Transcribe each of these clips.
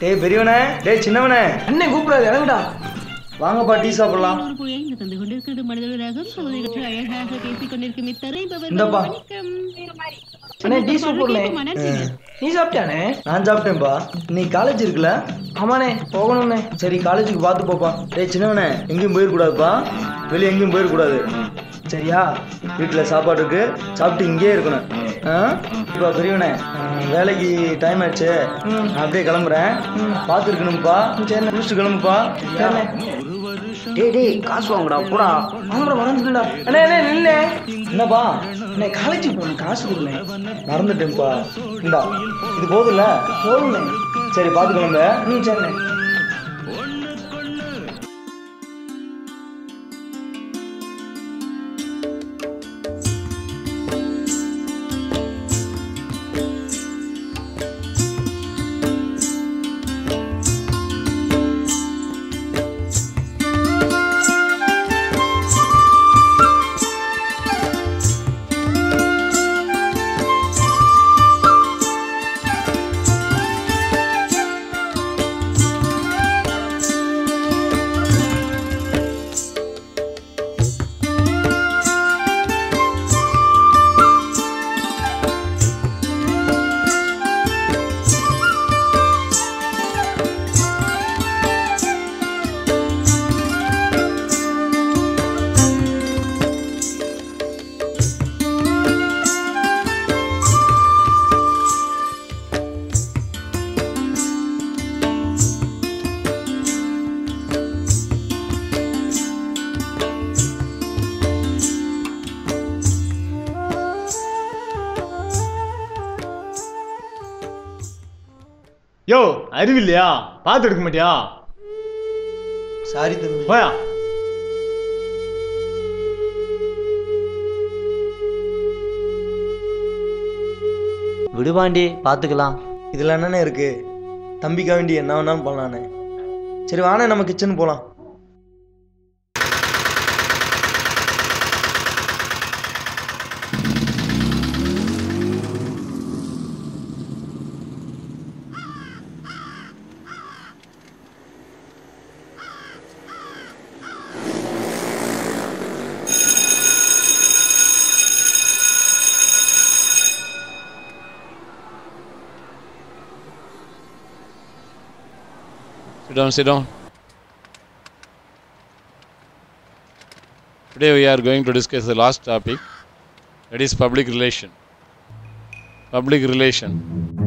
டேய் பெரியவனே டேய் சின்னவனே அண்ணன் கூப்பிடாது இறங்குடா வாங்கப்பா டீ சாப்பிடலாம் ஒரு புயல் தந்து கொண்டிருக்கிறது மனிதர்களாக சகோதரிகள் அழகாக பேசிக் கொண்டிருக்கும் இத்தரைபவர் இந்தாப்பா. அண்ணே டீ சூப்பர்ண்ணே நீ சாப்பிட்டானே நான் சாப்பிட்டேன்ப்பா இன்னைக்கு காலேஜ் இருக்குல்ல ஆமாண்ணே போகணும்ண்ணே சரி காலேஜுக்கு பார்த்து போப்பா டேய் சின்னவனே எங்கேயும் போயிடக்கூடாதுப்பா வெளியே எங்கேயும் போயிடக்கூடாது சரியா வீட்டில் சாப்பாடு இருக்கு சாப்பிட்டு இங்கேயே இருக்கணும் ஆ இப்போ பெரியவனே ஆ, வேலைக்கு டைம் ஆயிடுச்சு நான் அப்படியே கிளம்புறேன் பார்த்து இருக்கணும்ப்பா சரி முடிச்சுட்டு கிளம்புப்பா டேய் டேய் காசு வாங்குடா போடா வாங்குடா மறந்துடா அண்ணே அண்ணே நில்லே என்னப்பா அண்ணே காலேஜுக்கு போகணும் காசு கொடுண்ணே மறந்துட்டேன்ப்பா இந்தா இது போதும்ல போகணுண்ணே சரி பார்த்து கிளம்ப ம் சரிண்ணே யோ அறிவில்லையா பார்த்து எடுக்க மாட்டியா சாரி தம்பி போயா விடுவாண்டி பார்த்துக்கலாம் இதில் என்னண்ணே இருக்கு தம்பிக்கா வேண்டி என்ன வேணாலும் பண்ணலாண்ணே சரி வாண்ணே நம்ம கிச்சன் போகலாம் Sit down, sit down. Today we are going to discuss the last topic that is public relation. Public relation.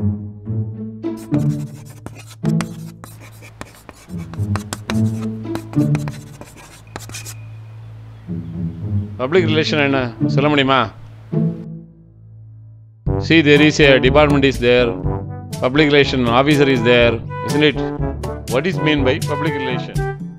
Public relation என்ன சொல்ல முடியுமா See there is a department is there, public relation officer is there, isn't it? What is mean by public relation?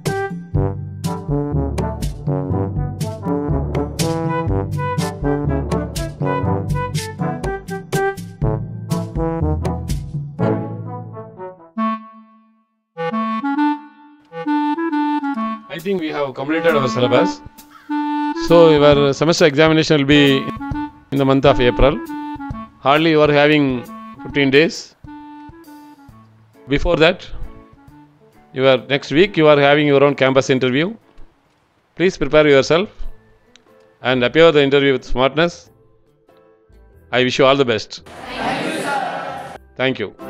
I think we have completed our syllabus. So your semester examination will be in the month of April. Hardly you are having 15 days. Before that, your next week you are having your own campus interview. Please prepare yourself and appear the interview with smartness. I wish you all the best. Thank you.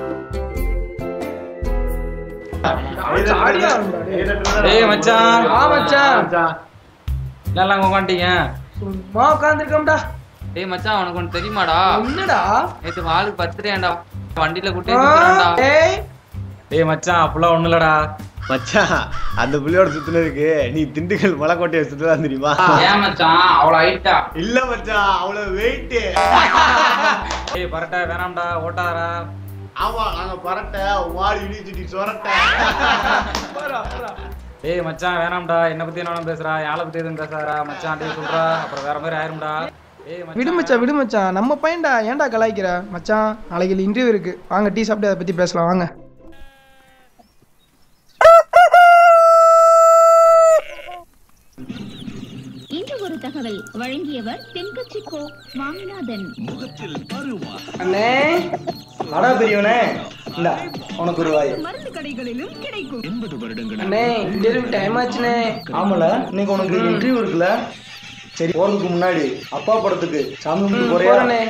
ஏய் மச்சான் வா மச்சான் நல்லா உட்காந்துட்டீங்க சும்மா உட்காந்துருக்கோம்டா டேய் மச்சான் உனக்கு ஒன்று தெரியுமாடா என்னடா நேற்று வாளுக்கு பர்த்டேண்டா வண்டியில கூட்டி ஆ, சுத்துறான்டா ஏய் டேய் மச்சான் அப்பெல்லாம் ஒண்ணும் இல்லடா மச்சான் அந்த புள்ளியோட சுத்துனதுக்கு நீ திண்டுக்கல் மலைக்கோட்டையை சுத்தலாம் தெரியுமா ஏன் மச்சான் அவ்வளோ ஹைட்டா இல்ல மச்சான் அவ்வளவு வெயிட் டேய் பரட்டா வேணாம்டா ஓட்டாரா ஆமா நாங்க பரட்ட மாடு யூனிவர்சிட்டி சொரட்ட டேய் மச்சான் வேணாம்டா என்ன பத்தி என்ன பேசுறா யாரை பத்தி எதுவும் பேசுறா மச்சான் டேய் சொல்றா அப்புறம் வேற மாதிரி ஆயிரும்டா டேய் விடு மச்சான் விடு மச்சான் நம்ம பையன்டா ஏன்டா கலாய்க்கிற மச்சான் நாளைக்கு இன்டர்வியூ இருக்கு வாங்க டீ சாப்பிட்டு அதை பத்தி பேசலாம் வாங்க இன்று ஒரு தகவல் வழங்கியவர் தென்கட்சி கோ சுவாமிநாதன் அண்ணே அடா பெரியவனே இந்தா உனக்கு ஒரு வாய் அண்ணே இன்டர்வியூ டைம் ஆச்சுண்ணே ஆமால இன்னைக்கு உனக்கு இன்டர்வியூ இருக்குல்ல சரி போறதுக்கு முன்னாடி அப்பா படத்துக்கு சாமி கும்பிட்டு போறியா போறேண்ணே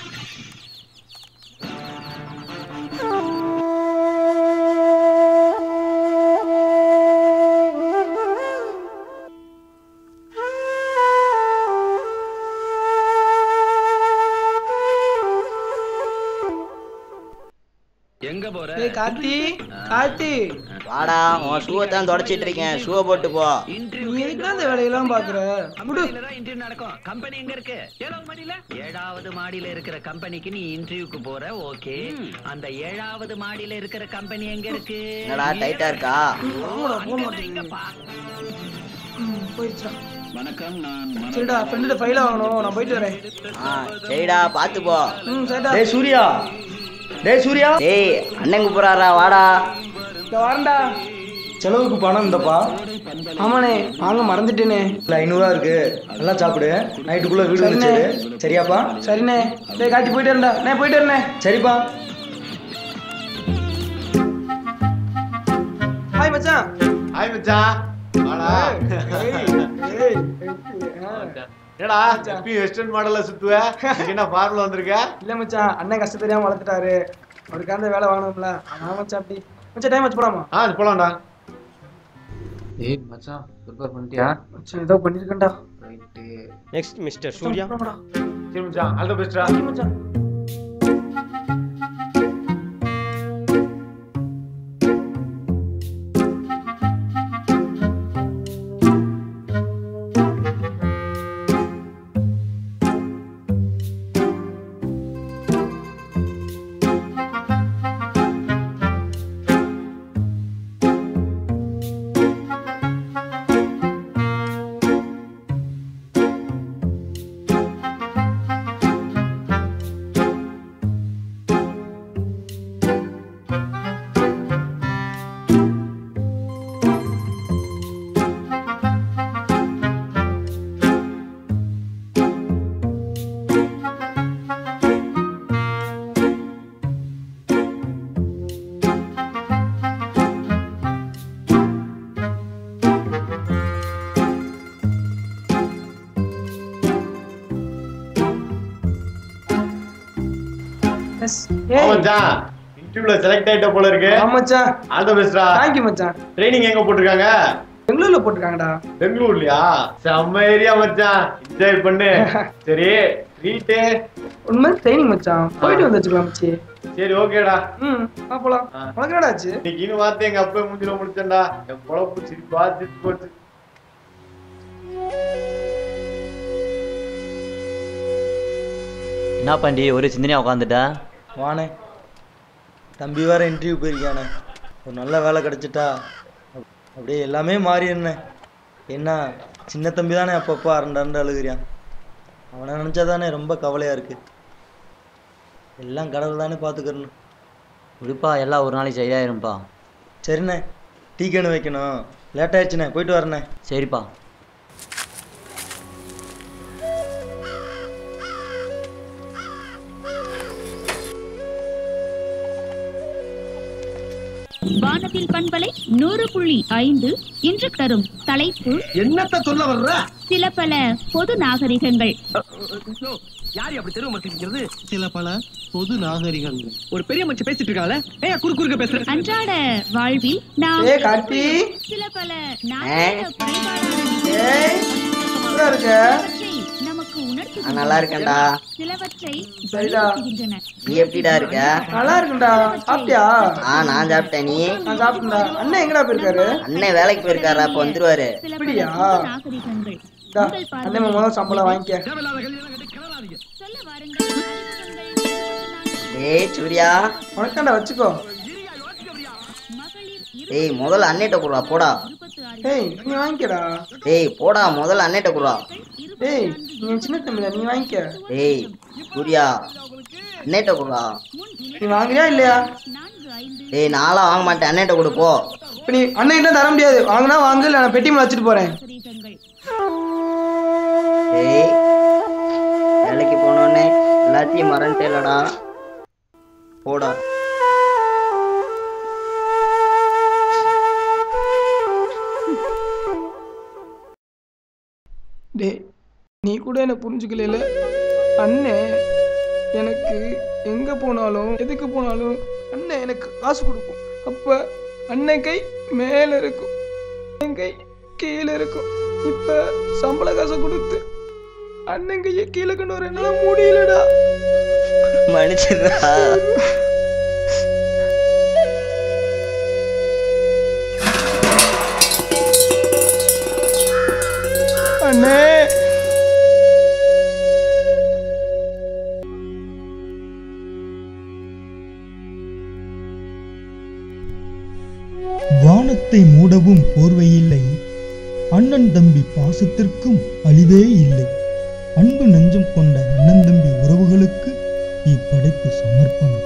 ஏய் கார்த்தி கார்த்தி வாடா உன் ஷூவை தான் தொடச்சிட்டு இருக்கேன் ஷூவை போட்டு போ நீ எதுக்குடா இந்த வேலையெல்லாம் பாக்குற விடு இன்டர்வியூ நடக்கும் கம்பெனி எங்க இருக்கு ஏழாவது மாடியில ஏழாவது மாடியில இருக்கிற கம்பெனிக்கு நீ இன்டர்வியூக்கு போற ஓகே அந்த ஏழாவது மாடியில இருக்கிற கம்பெனி எங்க இருக்கு என்னடா டைட்டா இருக்கா ம், போயிடுச்சுடா சரிடா ஃப்ரெண்டு ஃபைல வாங்கணும் நான் போயிட்டு வரேன் ஆ சரிடா பாத்து போ ம் சரிடா டேய் சூர்யா டேய் சூர்யா டேய் அண்ணன் கூப்பிடுறாரா வாடா இந்த வரேன்டா செலவுக்கு பணம் இந்தப்பா ஆமாண்ணே வாங்க மறந்துட்டேனே இல்ல ஐநூறுவா இருக்கு நல்லா சாப்பிடு நைட்டுக்குள்ள வீடு வந்து சரிண்ணே. சேரு சரியாப்பா சரிண்ணே டேய் கார்த்தி போயிட்டு வரேன்டா நான் போயிட்டு வரேண்ணே சரிப்பா ஹாய் மச்சான் ஹாய் மச்சான் வாடா என்னடா எப்பயும் வெஸ்டர்ன் மாடல்ல சுத்துவ இன்னைக்கு என்ன ஃபார்முலா வந்திருக்க இல்ல மச்சான் அண்ணன் கஷ்டம் தெரியாம வளர்த்துட்டாரு அவருக்காக வேலை வாங்கணும்ல அதான் மச்சான் அப்படி மச்சான் டைம் வச்சு போலாமா ஆ போலாம்டா ஏய் மச்சான் ப்ரிப்பேர் பண்ணிட்டியா மச்சான் ஏதோ பண்ணிருக்கேன்டா நெக்ஸ்ட் மிஸ்டர் சூர்யா போலாமாடா. சரி மச்சான் ஆல் தி பெஸ்ட்ரா சரி மச்சான் எஸ் ஏய் மச்சான் இன்டர்வியூல செலக்ட் ஆயிட்ட போல இருக்கு ஆமா மச்சான் ஆல் தி பெஸ்ட்ரா தேங்க்யூ மச்சான் ட்ரைனிங் எங்க போட்டிருக்காங்க பெங்களூர்ல போட்டிருக்காங்கடா பெங்களூர்லயா செம்ம ஏரியா மச்சான் என்ஜாய் பண்ணு சரி ட்ரீட்டு உண்மை ட்ரைனிங் மச்சான் போயிட்டு வந்துச்சுக்கலாம் மச்சி சரி ஓகேடா ம் வா போலாம் ஆ. உனக்கு என்னடா ஆச்சு இன்னைக்குன்னு பார்த்து எங்க அப்பா மூஞ்சில முடிச்சேன்டா என் பொழப்பு சிரிப்பா சிரிச்சு போச்சு என்ன பண்ணி ஒரு சிந்தனையா உட்காந்துட்டா வானே தம்பி வேற இன்டர்வியூ போயிருக்கானே ஒரு நல்ல வேலை கிடைச்சிட்டா அப்~ அப்படியே எல்லாமே மாறிடுண்ணே என்ன சின்ன தம்பி தானே அப்பப்போ அரண்டு அரண்டு அழுகுறியான் அவனை நினச்சா தானே ரொம்ப கவலையாக இருக்கு எல்லாம் கடவுள் தானே பார்த்துக்கிறணும் விடுப்பா எல்லாம் ஒரு நாளைக்கு சரியாயிரும்ப்பா சரிண்ணே டீ கேனு வைக்கணும் லேட் ஆயிடுச்சுண்ணே போயிட்டு வரேண்ணே சரிப்பா வானத்தில் பண்பலை நூறு புள்ளி ஐந்து இன்று தரும் தலைப்பு என்னத்த சொல்ல வர்ற சில பல பொது நாகரிகங்கள் யார் அப்படி தெருவு மாட்டேங்கிறது சில பல பொது நாகரிகங்கள் ஒரு பெரிய மனுஷன் பேசிட்டு இருக்காங்கல்ல ஏன் குறு குறுக்க பேசுற அன்றாட வாழ்வில் நாம் ஏய் கார்த்தி சில பல நாகரிக குறைபாடான ஏய் எப்படிடா இருக்க சிலவற்றை நமக்கு உணர்த்துகின்றன. நான் நல்லா இருக்கேன்டா சிலவற்றை சரிடா. வலியுறுத்துகின்றன. நீ எப்படிடா இருக்க நல்லா இருக்குண்டா சாப்பிட்டியா ஆ நான் சாப்பிட்டேன் நீ நான் சாப்பிட்டேன்டா அண்ணன் எங்கடா போயிருக்காரு அண்ணன் வேலைக்கு போயிருக்காரு அப்ப வந்துருவாரு சில பல அப்படியா? பொது நாகரிகங்கள் இந்தா, உங்கள் பார்வையில் அண்ணன் முதல் சம்பளம் வாங்கிக்க சொல்ல வாருங்கள் அறிமுகங்கள் டேய் சூர்யா உனக்காண்டா வச்சுக்கோ மகளிர் டேய் முதல்ல அண்ணேட்ட குடுறா போடா இருபத்தி ஆறு ஏய் நீ வாங்கிக்கடா டேய் போடா முதல்ல அண்ணேட்ட குடுறா ஏய் நீ சின்ன தம்பிடா நீ வாங்கிக்க டேய் சூர்யா அண்ணேட்ட குடுறா நீ வாங்குறியா இல்லையா நான்கு ஐந்து டேய் நான்லாம் வாங்க மாட்டேன் அண்ணேட்ட கொடு போ இப்ப நீ அண்ணன் தர முடியாது வாங்கினா வாங்கு இல்லை நான் பெட்டி மேல வச்சுட்டு போறேன் நாகரிகங்கள் டேய் வேலைக்கு போனோடனே எல்லாத்தையும் மறந்துட்டேலடா போடா டேய் நீ கூட என்னை புரிஞ்சுக்கல அண்ணே எனக்கு எங்கே போனாலும் எதுக்கு போனாலும் அண்ணன் எனக்கு காசு கொடுக்கும் அப்போ அண்ணன் கை மேலே இருக்கும் என் கை கீழே இருக்கும் இப்போ சம்பள காசை கொடுத்து அண்ணன் கையை கீழே கொண்டு வர என்னால் முடியலடா மன்னிச்சிடுறா அண்ணே வானத்தை மூடவும் போர்வையில்லை அண்ணன் தம்பி பாசத்திற்கும் அழிவே இல்லை அன்பு நெஞ்சம் கொண்ட அண்ணன் தம்பி உறவுகளுக்கு இப்படைப்பு சமர்ப்பணம்